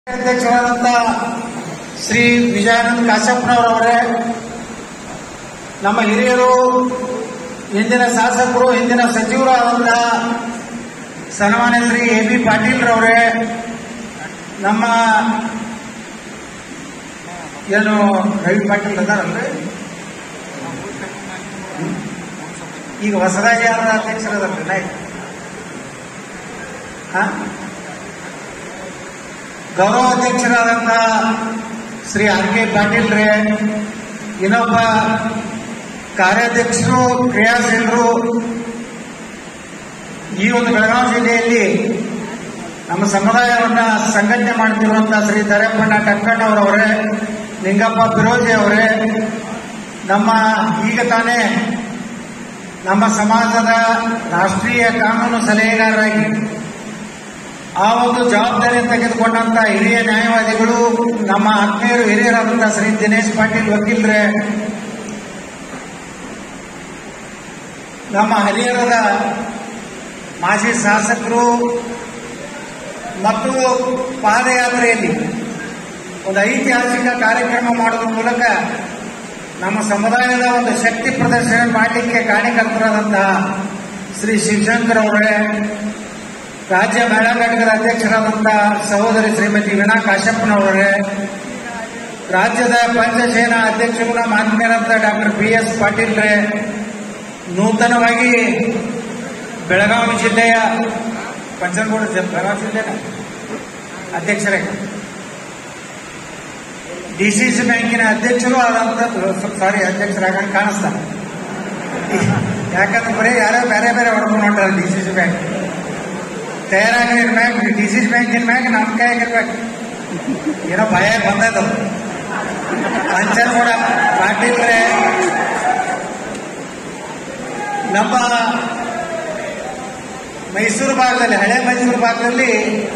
ಅಧ್ಯಕ್ಷರಾದಂಥ ಶ್ರೀ ವಿಜಯಾನಂದ ಕಾಶಪ್ಪನವರವರೇ ನಮ್ಮ ಹಿರಿಯರು ಹಿಂದಿನ ಶಾಸಕರು ಹಿಂದಿನ ಸಚಿವರು ಆದಂಥ ಸನ್ಮಾನ್ಯ ಶ್ರೀ ಎ ಬಿ ಪಾಟೀಲ್ರವರೇ ನಮ್ಮ ಏನು ರವಿ ಪಾಟೀಲ್ ಅದಾರಲ್ರಿ ಈಗ ಹೊಸದಾಗಿ ಯಾರ ಅಧ್ಯಕ್ಷರದಲ್ರಿ ನಾಯ್ಕ ಹಾ ಗೌರವ ಅಧ್ಯಕ್ಷರಾದಂಥ ಶ್ರೀ ಆರ್ ಕೆ ಪಾಟೀಲ್ ರೇ ಇನ್ನೊಬ್ಬ ಕಾರ್ಯಾಧ್ಯಕ್ಷರು ಕ್ರಿಯಾಶೀಲರು ಈ ಒಂದು ಬೆಳಗಾವಿ ಜಿಲ್ಲೆಯಲ್ಲಿ ನಮ್ಮ ಸಮುದಾಯವನ್ನ ಸಂಘಟನೆ ಮಾಡ್ತಿರುವಂತಹ ಶ್ರೀ ದರಪ್ಪಣ್ಣ ಟಕ್ಕಣ್ಣವರವರೇ ನಿಂಗಪ್ಪ ಬಿರೋಜಿ ಅವರೇ ನಮ್ಮ ಈಗ ತಾನೇ ನಮ್ಮ ಸಮಾಜದ ರಾಷ್ಟ್ರೀಯ ಕಾನೂನು ಸಲಹೆಗಾರರಾಗಿ ಆ ಒಂದು ಜವಾಬ್ದಾರಿ ತೆಗೆದುಕೊಂಡಂತ ಹಿರಿಯ ನ್ಯಾಯವಾದಿಗಳು ನಮ್ಮ ಆತ್ಮೀಯರು ಹಿರಿಯರಾದಂತಹ ಶ್ರೀ ದಿನೇಶ್ ಪಾಟೀಲ್ ವಕೀಲ್ರೆ ನಮ್ಮ ಹರಿಹರದ ಮಾಜಿ ಶಾಸಕರು ಮತ್ತು ಪಾದಯಾತ್ರೆಯಲ್ಲಿ ಒಂದು ಐತಿಹಾಸಿಕ ಕಾರ್ಯಕ್ರಮ ಮಾಡುವ ಮೂಲಕ ನಮ್ಮ ಸಮುದಾಯದ ಒಂದು ಶಕ್ತಿ ಪ್ರದರ್ಶನ ಮಾಡಲಿಕ್ಕೆ ಕಾರ್ಯಕರ್ತರಾದಂತಹ ಶ್ರೀ ಶಿವಶಂಕರ್ ಅವರೇ ರಾಜ್ಯ ಮಹಿಳಾ ಘಟಕದ ಅಧ್ಯಕ್ಷರಾದಂತಹ ಸಹೋದರಿ ಶ್ರೀಮತಿ ವೀಣಾ ಕಾಶಪ್ಪನವರೇ ರಾಜ್ಯದ ಪಂಚಸೇನಾ ಅಧ್ಯಕ್ಷರು ನಮ್ಮ ಆತ್ಮೀಯರಾದ ಡಾಕ್ಟರ್ ಬಿ ಎಸ್ ಪಾಟೀಲ್ ರೇ ನೂತನವಾಗಿ ಬೆಳಗಾವಿ ಜಿಲ್ಲೆಯ ಪಂಚನಗೌಡ ಜ- ಬೆಳಗಾವಿ ಜಿಲ್ಲೆನ ಅಧ್ಯಕ್ಷರೇ ಡಿಸಿಸಿ ಬ್ಯಾಂಕಿನ ಅಧ್ಯಕ್ಷರು ಆದಂತ ಸಾರಿ ಅಧ್ಯಕ್ಷರಾಗ ಕಾಣಿಸ್ತಾರೆ ಯಾಕಂದ್ರೆ ಬರೀ ಯಾರೋ ಬೇರೆ ಬೇರೆ ಹೊಡ್ಕೊಂಡು ಹೊಂಟಾರೆ ಡಿಸಿಸಿ ಬ್ಯಾಂಕ್ ತಯಾರಾಗಿರೋ ಮ್ಯಾಗ ಡಿಸಿಸಿ ಬ್ಯಾಂಕಿನ ಮ್ಯಾಗ ನಮ್ಮ ಕೈಯಾಗಿರ್ಬೇಕು ಏನೋ ಭಯ ಬಂದದ ಅಂಚನ್ ಕೂಡ ಪಾಟೀಲ್ರೆ ನಮ್ಮ ಮೈಸೂರು ಭಾಗದಲ್ಲಿ ಹಳೆ ಮೈಸೂರು ಭಾಗದಲ್ಲಿ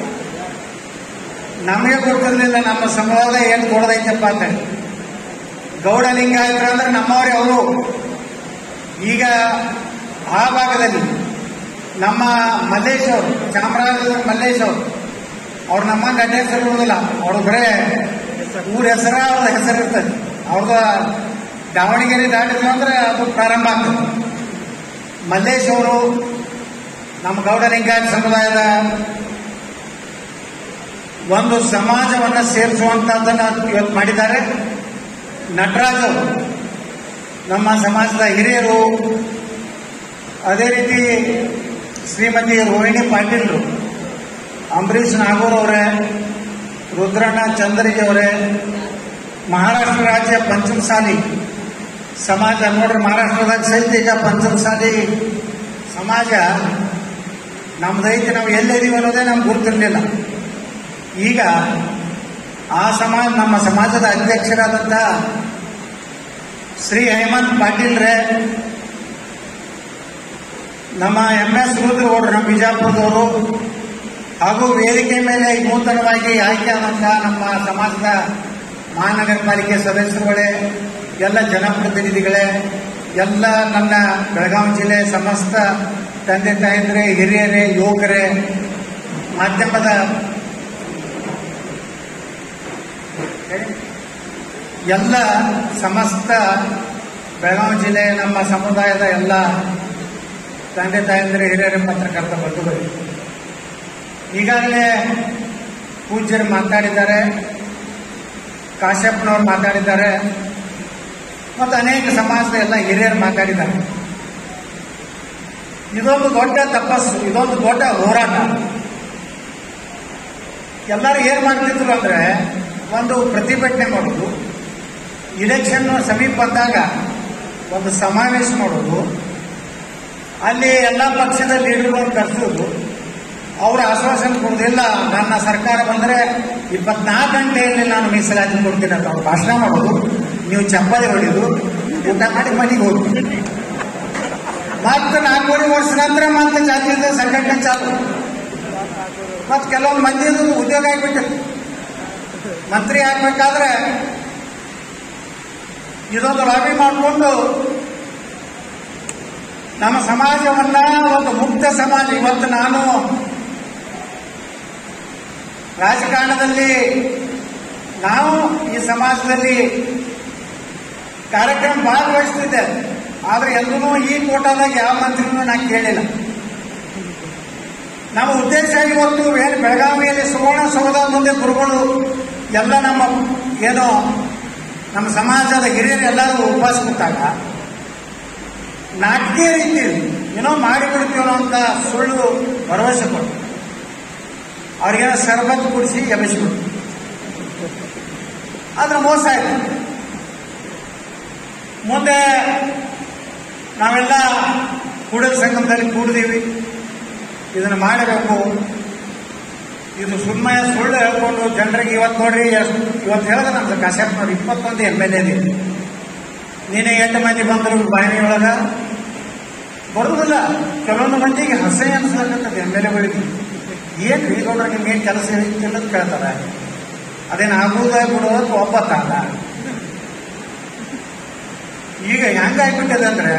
ನಮಗೆ ಗೊತ್ತಿರಲಿಲ್ಲ ನಮ್ಮ ಸಮುದಾಯ ಏನು ಕೊಡದೈತಪ್ಪ ಅಂತೇಳಿ ಗೌಡ ಲಿಂಗಾಯತರು ಅಂದ್ರೆ ನಮ್ಮವರೇ ಅವರು ಈಗ ಆ ಭಾಗದಲ್ಲಿ ನಮ್ಮ ಮಲ್ಲೇಶ್ ಅವರು ಚಾಮರಾಜನಗರ ಮಲ್ಲೇಶ್ ಅವರು ಅವ್ರು ನಮ್ಮ ಗಡ್ಡ ಹೆಸರು ಇರುವುದಿಲ್ಲ ಅವ್ರ ಬರೇ ಊರ ಹೆಸರ ಅವ್ರ ಹೆಸರು ಇರ್ತದೆ ಅವ್ರದ ದಾವಣಗೆರೆ ದಾಟಿದ್ರು ಅಂದ್ರೆ ಅದು ಪ್ರಾರಂಭ ಆಗ್ತದೆ ಮಲ್ಲೇಶ್ ಅವರು ನಮ್ಮ ಗೌಡ ಲಿಂಗಾಯತ ಸಮುದಾಯದ ಒಂದು ಸಮಾಜವನ್ನ ಸೇರಿಸುವಂತದ್ದನ್ನ ಇವತ್ತು ಮಾಡಿದ್ದಾರೆ ನಟರಾಜ್ ಅವರು ನಮ್ಮ ಸಮಾಜದ ಹಿರಿಯರು ಅದೇ ರೀತಿ ಶ್ರೀಮತಿ ರೋಹಿಣಿ ಪಾಟೀಲ್ರು ಅಂಬರೀಷ್ ನಾಗೂರ್ ಅವರೇ ರುದ್ರಣ್ಣ ಚಂದ್ರಿಗೆ ಅವರೇ ಮಹಾರಾಷ್ಟ್ರ ರಾಜ್ಯ ಪಂಚಮಸಾಲಿ ಸಮಾಜ ನೋಡ್ರಿ ಮಹಾರಾಷ್ಟ್ರದಾಗ ಸಹಿತ ಈಗ ಪಂಚಮಸಾಲಿ ಸಮಾಜ ನಮ್ದೈತಿ ನಾವು ಎಲ್ಲಿದೀವಿ ಅನ್ನೋದೇ ನಮ್ಗೆ ಗುರುತಿರ್ಲಿಲ್ಲ ಈಗ ಆ ಸಮಾಜ ನಮ್ಮ ಸಮಾಜದ ಅಧ್ಯಕ್ಷರಾದಂಥ ಶ್ರೀ ಹೇಮಂತ್ ಪಾಟೀಲ್ ರೇ ನಮ್ಮ ಎಂ ಎಸ್ ರುದ್ರಗೌಡರು ನಮ್ಮ ಬಿಜಾಪುರದವರು ಹಾಗೂ ವೇದಿಕೆ ಮೇಲೆ ನೂತನವಾಗಿ ಆಯ್ಕೆಯಾದಂತಹ ನಮ್ಮ ಸಮಾಜದ ಮಹಾನಗರ ಪಾಲಿಕೆ ಸದಸ್ಯರುಗಳೇ ಎಲ್ಲ ಜನಪ್ರತಿನಿಧಿಗಳೇ ಎಲ್ಲ ನನ್ನ ಬೆಳಗಾವಿ ಜಿಲ್ಲೆ ಸಮಸ್ತ ತಂದೆ ತಾಯಂದ್ರೆ ಹಿರಿಯರೇ ಯುವಕರೇ ಮಾಧ್ಯಮದ ಎಲ್ಲ ಸಮಸ್ತ ಬೆಳಗಾವಿ ಜಿಲ್ಲೆ ನಮ್ಮ ಸಮುದಾಯದ ಎಲ್ಲ ತಂದೆ ತಾಯಂದ್ರೆ ಹಿರಿಯರ ಪತ್ರಕರ್ತ ಬಂಧುಗಳು ಈಗಾಗಲೇ ಪೂಜ್ಯರು ಮಾತಾಡಿದ್ದಾರೆ ಕಾಶ್ಯಪ್ನವ್ರು ಮಾತಾಡಿದ್ದಾರೆ ಮತ್ತು ಅನೇಕ ಸಮಾಜದ ಎಲ್ಲ ಹಿರಿಯರು ಮಾತಾಡಿದ್ದಾರೆ ಇದೊಂದು ದೊಡ್ಡ ತಪಸ್ಸು ಇದೊಂದು ದೊಡ್ಡ ಹೋರಾಟ ಎಲ್ಲರೂ ಏನ್ ಮಾಡ್ತಿದ್ರು ಅಂದ್ರೆ ಒಂದು ಪ್ರತಿಭಟನೆ ಮಾಡೋದು ಇಲೆಕ್ಷನ್ ಸಮೀಪ ಬಂದಾಗ ಒಂದು ಸಮಾವೇಶ ಮಾಡೋದು ಅಲ್ಲಿ ಎಲ್ಲ ಪಕ್ಷದ ಲೀಡರ್ಗಳನ್ನು ಕರೆಸೋದು ಅವರ ಆಶ್ವಾಸನೆ ಕೊಡೋದಿಲ್ಲ ನನ್ನ ಸರ್ಕಾರ ಬಂದರೆ ಇಪ್ಪತ್ನಾಲ್ಕು ಗಂಟೆಯಲ್ಲಿ ನಾನು ಮೀಸಲಾತಿ ಕೊಡ್ತೀನಿ ಅಂತ ಅವ್ರು ಭಾಷಣ ಮಾಡೋದು ನೀವು ಚಪ್ಪಲಿ ಹೊಡೆಯೋದು ಊಟ ಮಾಡಿ ಮನೆಗೆ ಹೋಗಿ ಮತ್ತೆ ನಾಲ್ಕೂವರೆ ವರ್ಷ ನಂತರ ಮತ್ತೆ ಜಾತಿಯ ಸಂಘಟನೆ ಚಾಲು ಮತ್ತೆ ಕೆಲವೊಂದು ಮಂದಿ ಉದ್ಯೋಗ ಆಗಿಬಿಟ್ಟು ಮಂತ್ರಿ ಆಗ್ಬೇಕಾದ್ರೆ ಇದೊಂದು ಲಾಬಿ ಮಾಡಿಕೊಂಡು ನಮ್ಮ ಸಮಾಜವನ್ನ ಒಂದು ಮುಕ್ತ ಸಮಾಜ ಇವತ್ತು ನಾನು ರಾಜಕಾರಣದಲ್ಲಿ ನಾವು ಈ ಸಮಾಜದಲ್ಲಿ ಕಾರ್ಯಕ್ರಮ ಭಾಗವಹಿಸ್ತಿದ್ದೆ ಆದ್ರೆ ಎಂದೂ ಈ ಕೋಟಾದಾಗ ಯಾವ ಮಂತ್ರಿನೂ ನಾ ಕೇಳಿಲ್ಲ ನಮ್ಮ ಉದ್ದೇಶ ಇವತ್ತು ಏನು ಬೆಳಗಾವಿಯಲ್ಲಿ ಸುವರ್ಣಸೌಧ ಮುಂದೆ ಗುರುಗಳು ಎಲ್ಲ ನಮ್ಮ ಏನೋ ನಮ್ಮ ಸಮಾಜದ ಹಿರಿಯರು ಎಲ್ಲರೂ ಉಪವಾಸ ಕೂತಾಗ ನಾಟಕೀಯ ರೀತಿಯಲ್ಲಿ ಏನೋ ಮಾಡಿಬಿಡ್ತೀವೋ ಅಂತ ಸುಳ್ಳು ಭರವಸೆ ಕೊಟ್ಟು ಅವ್ರಿಗೇನೋ ಶರಬತ್ ಕುಡಿಸಿ ಎಬ್ಬಿಸ್ಬಿಟ್ಟು ಆದ್ರೆ ಮೋಸ ಆಯ್ತು ಮುಂದೆ ನಾವೆಲ್ಲ ಕೂಡಲ ಸಂಗಮದಲ್ಲಿ ಕೂಡಿದೀವಿ ಇದನ್ನು ಮಾಡಬೇಕು ಇದು ಸುಮ್ಮನೆ ಸುಳ್ಳು ಹೇಳ್ಕೊಂಡು ಜನರಿಗೆ ಇವತ್ತು ನೋಡ್ರಿ ಎಷ್ಟು ಇವತ್ತು ಹೇಳಿದ್ರೆ ನಮ್ದು ಕಾಶ್ಯಪ್ ನೋಡಿ ಇಪ್ಪತ್ತೊಂದು ಎಮ್ ಎಲ್ ಎ ನೀನೆ ಎಂಟು ಮಂದಿ ಬಂದರು ಬಾಯಿನಿ ಒಳಗ ಬರುವುದಿಲ್ಲ ಕೆಲವೊಂದು ಮಂದಿಗೆ ಹಸೆ ಅನ್ಸ್ಲಕತ್ತದ ಎಮ್ ಎಲ್ ಎಗಳಿಗೆ ಏನ್ ರೀ ನೋಡ್ರಿ ನಿಮ್ಗೆ ಏನ್ ಕೆಲಸ ಇಲ್ಲ ಅಂತ ಕೇಳ್ತಾರ ಅದೇನು ಆಗುವುದ ಬಿಡೋದು ಒಪ್ಪತ್ತಲ್ಲ ಈಗ ಹೆಂಗಾಗ್ಬಿಟ್ಟದೆ ಅಂದ್ರೆ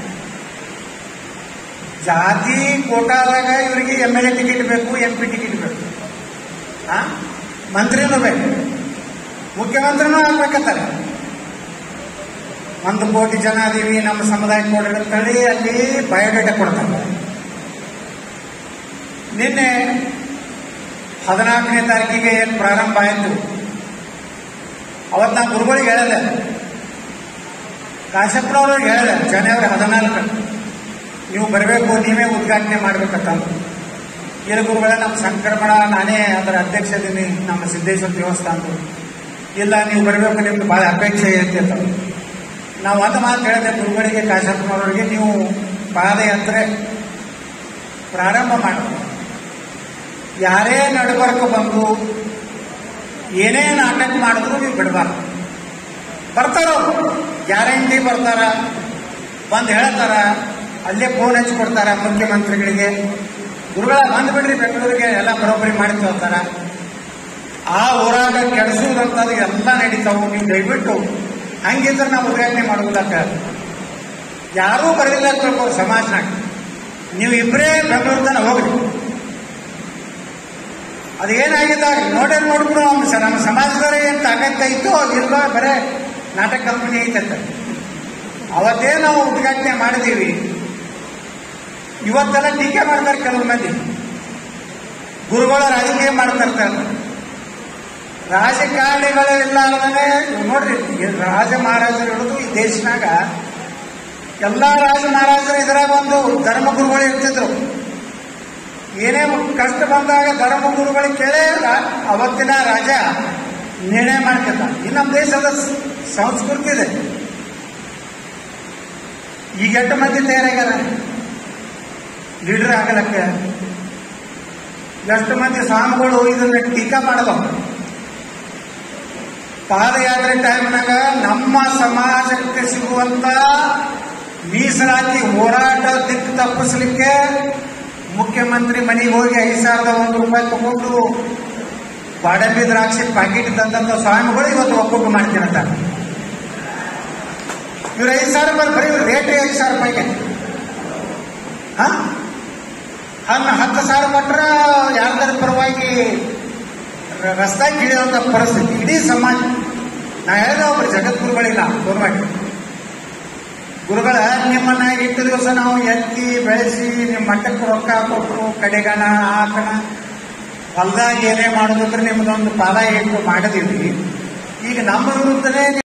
ಜಾತಿ ಕೋಟಾದಾಗ ಇವರಿಗೆ ಎಮ್ ಎಲ್ ಎ ಟಿಕೆಟ್ ಬೇಕು ಎಂ ಪಿ ಟಿಕೆಟ್ ಬೇಕು ಆ ಮಂತ್ರಿನೂ ಬೇಕು ಮುಖ್ಯಮಂತ್ರಿನೂ ಆಗ್ಬೇಕಂತಾರೆ ಒಂದು ಕೋಟಿ ಜನ ಅದೀವಿ ನಮ್ಮ ಸಮುದಾಯ ಕೊಡ್ರಿ ಅಂತೇಳಿ ಅಲ್ಲಿ ಬಯೋಡೇಟಾ ಕೊಡ್ತಾರೆ ನಿನ್ನೆ ಹದಿನಾಲ್ಕನೇ ತಾರೀಕಿಗೆ ಏನು ಪ್ರಾರಂಭ ಆಯಿತು ಅವತ್ತು ನಾ ಗುರುಗಳಿಗೆ ಹೇಳಿದೆ ಕಾಶಪ್ಪನವ್ರಿಗೆ ಹೇಳಿದೆ ಜನವರಿ ಹದಿನಾಲ್ಕು ನೀವು ಬರಬೇಕು ನೀವೇ ಉದ್ಘಾಟನೆ ಮಾಡ್ಬೇಕಂತ ಇಲ್ಲಿ ಗುರುಗಳೇ ನಮ್ಮ ಸಂಕ್ರಮಣ ನಾನೇ ಅದರ ಅಧ್ಯಕ್ಷ ಇದೀನಿ ನಮ್ಮ ಸಿದ್ದೇಶ್ವರ ದೇವಸ್ಥಾನದ್ದು ಇಲ್ಲ ನೀವು ಬರಬೇಕು ನಿಮ್ಗೆ ಭಾಳ ಅಪೇಕ್ಷೆ ಐತಿ ಅಂತ ನಾವು ಒಂದು ಮಾತು ಹೇಳಿದೆ ಗುರುಗಳಿಗೆ ಕಾಶಪ್ಪನವರಿಗೆ ನೀವು ಪಾದಯಾತ್ರೆ ಪ್ರಾರಂಭ ಮಾಡಬೇಕು ಯಾರೇ ನಡುಬರ್ಕ ಬಂದು ಏನೇ ನಾಟಕ ಮಾಡಿದ್ರು ನೀವು ಬಿಡಬಾರ್ದು ಬರ್ತಾರೋ ಗ್ಯಾರಂಟಿ ಬರ್ತಾರ ಬಂದು ಹೇಳ್ತಾರ ಅಲ್ಲೇ ಫೋನ್ ಹಚ್ಚಿ ಕೊಡ್ತಾರ ಮುಖ್ಯಮಂತ್ರಿಗಳಿಗೆ ಗುರುಗಳ ಬಂದ್ಬಿಡ್ರಿ ಬೆಂಗಳೂರಿಗೆ ಎಲ್ಲ ಬರೋಬ್ಬರಿ ಮಾಡಿ ತಗೋತಾರ ಆ ಹೋರಾಟ ಕೆಡಿಸುವುದಂತದ್ದು ಎಲ್ಲ ನಡೀತಾವು ನೀವು ದಯವಿಟ್ಟು ಹಂಗಿದ್ರೆ ನಾವು ಉದ್ಘಾಟನೆ ಮಾಡುವುದಕ್ಕ ಯಾರೂ ಬರಲಿಲ್ಲ ಅಂತ ತಿಳ್ಕೊ ಸಮಾಜನಾಗ ನೀವು ಇಬ್ಬರೇ ಬೆಂಗಳೂರು ತನಕ ಹೋಗ್ರಿ ಅದೇನಾಗಿದ್ದಾಗ ನೋಡೇ ನೋಡ್ಬಿಡು ಅವ್ನು ಸ- ನಮ್ಮ ಸಮಾಜದವರ ಏನು ತಾಕತ್ತ ಇತ್ತು ಇಲ್ವಾ ಬರೇ ನಾಟಕ ಕಂಪನಿ ಐತಂತ ಅವತ್ತೇ ನಾವು ಉದ್ಘಾಟನೆ ಮಾಡಿದೀವಿ ಇವತ್ತೆಲ್ಲ ಟೀಕೆ ಮಾಡ್ತಾರೆ ಕೆಲವು ಮಂದಿ ಗುರುಗಳ ರಾಜಕೀಯ ಮಾಡ್ತಿರ್ತಾರೆ ರಾಜಕಾರಣಿಗಳೆಲ್ಲ ಅಲ್ಲದೆ ನೋಡ್ರಿ ಈ ರಾಜ ಮಹಾರಾಜರು ಹಿಡಿದು ಈ ದೇಶನಾಗ ಎಲ್ಲಾ ರಾಜ ಮಹಾರಾಜರು ಇದ್ರಾಗ ಒಂದು ಧರ್ಮ ಗುರುಗಳು ಇರ್ತಿದ್ರು ಏನೇ ಕಷ್ಟ ಬಂದಾಗ ಧರ್ಮ ಗುರುಗಳಿಗೆ ಕೇಳೇ ರಾ- ಅವತ್ತಿನ ರಾಜ ನಿರ್ಣಯ ಮಾಡ್ತಿದ್ದ ಈ ನಮ್ಮ ದೇಶದ ಸ- ಸಂಸ್ಕೃತಿ ಇದೆ ಈಗ ಎಷ್ಟು ಮಂದಿ ತಯಾರಾಗ್ಯಾರ ಲೀಡರ್ ಆಗಲಕ್ಕೆ ಎಷ್ಟು ಮಂದಿ ಸ್ವಾಮಿಗಳು ಇದನ್ನ ಟೀಕಾ ಮಾಡದವು ಪಾದಯಾತ್ರೆ ಟೈಮ್ನಾಗ ನಮ್ಮ ಸಮಾಜಕ್ಕೆ ಸಿಗುವಂತ ಮೀಸಲಾತಿ ಹೋರಾಟ ದಿಕ್ಕು ತಪ್ಪಿಸ್ಲಿಕ್ಕೆ ಮುಖ್ಯಮಂತ್ರಿ ಮನೆಗೆ ಹೋಗಿ ಐದು ಸಾವಿರದ ಒಂದು ರೂಪಾಯಿ ತಗೊಂಡು ಬಾಡಂಬಿ ದ್ರಾಕ್ಷಿ ಪ್ಯಾಕೆಟ್ ತಂದಂತ ಸ್ವಾಮಿಗಳು ಇವತ್ತು ಒಕ್ಕೂಟ ಮಾಡ್ತೀರಂತ ಇವ್ರು ಐದು ಸಾವಿರ ರೂಪಾಯಿ ಬರೀ ರೇಟ್ ಐದು ಸಾವಿರ ರೂಪಾಯಿಗೆ ಹಾ ಹಣ್ಣು ಹತ್ತು ಸಾವಿರ ಕೊಟ್ರ ಯಾರ್ದಾರ ಪರವಾಗಿ ರ- ರಸ್ತಾಗಿ ಇಳಿಯುವಂತ ಪರಿಸ್ಥಿತಿ ಇಡೀ ಸಮಾಜ ನಾ ಹೇಳಿದ ಒಬ್ರು ಜಗದ್ಗುರುಗಳಿಲ್ಲ ಫೋನ್ ಮಾಡಿ ಗುರುಗಳ ನಿಮ್ಮನ್ನ ಇಟ್ಟು ದಿವಸ ನಾವು ಎತ್ತಿ ಬೆಳೆಸಿ ನಿಮ್ಮ ಮಟ್ಟಕ್ಕೆ ರೊಕ್ಕ ಕೊಟ್ಟರು ಕಡೆಗಣ ಆಕಣ ಹೊಲ್ದಾಗ ಏನೇ ಮಾಡೋದಂದ್ರೆ ನಿಮ್ದೊಂದು ಪಾದ ಇಟ್ಟು ಮಾಡಿದೀವಿ ಈಗ ನಮ್ಮ ವಿರುದ್ಧನೇ